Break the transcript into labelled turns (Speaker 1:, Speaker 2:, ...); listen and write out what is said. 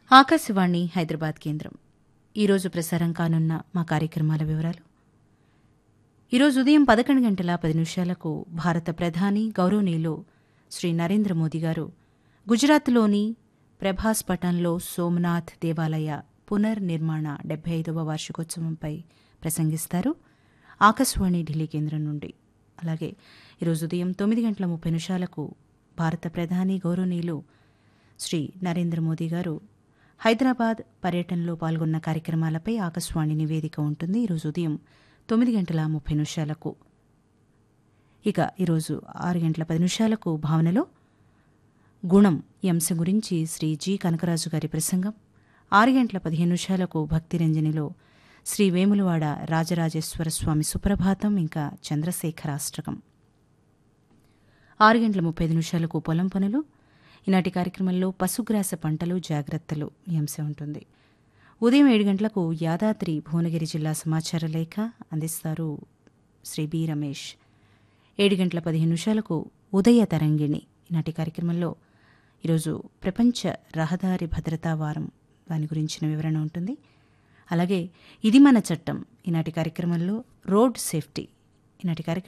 Speaker 1: ఆకాశవాణి హైదరాబాద్ కేంద్రం ఈరోజు ప్రసారం కానున్న మా కార్యక్రమాల వివరాలు ఈరోజు ఉదయం పదకొండు గంటల పది నిమిషాలకు భారత ప్రధాని గౌరవనీయులు శ్రీ నరేంద్ర మోదీ గారు గుజరాత్లోని ప్రభాస్ పటంలో సోమనాథ్ దేవాలయ పునర్నిర్మాణ డెబ్బై ఐదవ వార్షికోత్సవంపై ప్రసంగిస్తారు ఆకాశవాణి ఢిల్లీ కేంద్రం నుండి అలాగే ఈరోజు ఉదయం తొమ్మిది గంటల ముప్పై నిమిషాలకు భారత ప్రధాని గౌరవనీయులు శ్రీ నరేంద్ర మోదీ గారు హైదరాబాద్ పర్యటనలో పాల్గొన్న కార్యక్రమాలపై ఆకాశవాణి నివేదిక ఉంటుంది ఈరోజు ఉదయం తొమ్మిది గంటల ముప్పై నిమిషాలకు ఇక ఈరోజు ఆరు గంటల పది నిమిషాలకు భావనలో గుణం ఈ అంశం గురించి శ్రీ జి కనకరాజు గారి ప్రసంగం ఆరు గంటల పదిహేను నిమిషాలకు భక్తిరంజనిలో శ్రీ వేములవాడ రాజరాజేశ్వర స్వామి సుప్రభాతం ఇంకా చంద్రశేఖరాష్టకం ఆరు గంటల ముప్పై ఐదు నిమిషాలకు పొలం పనులు ఈనాటి కార్యక్రమంలో పశుగ్రాస పంటలు జాగ్రత్తలు ఈ అంశం ఉంటుంది ఉదయం ఏడు గంటలకు యాదాద్రి భువనగిరి జిల్లా సమాచార లేఖ అందిస్తారు శ్రీ బి రమేష్ ఏడు గంటల పదిహేను నిమిషాలకు ఉదయ తరంగిణి ఈనాటి కార్యక్రమంలో ఈరోజు ప్రపంచ రహదారి భద్రతా వారం దాని గురించిన వివరణ ఉంటుంది అలాగే ఇది మన చట్టం ఈనాటి కార్యక్రమంలో రోడ్ సేఫ్టీ ఈనాటి కార్యక్రమం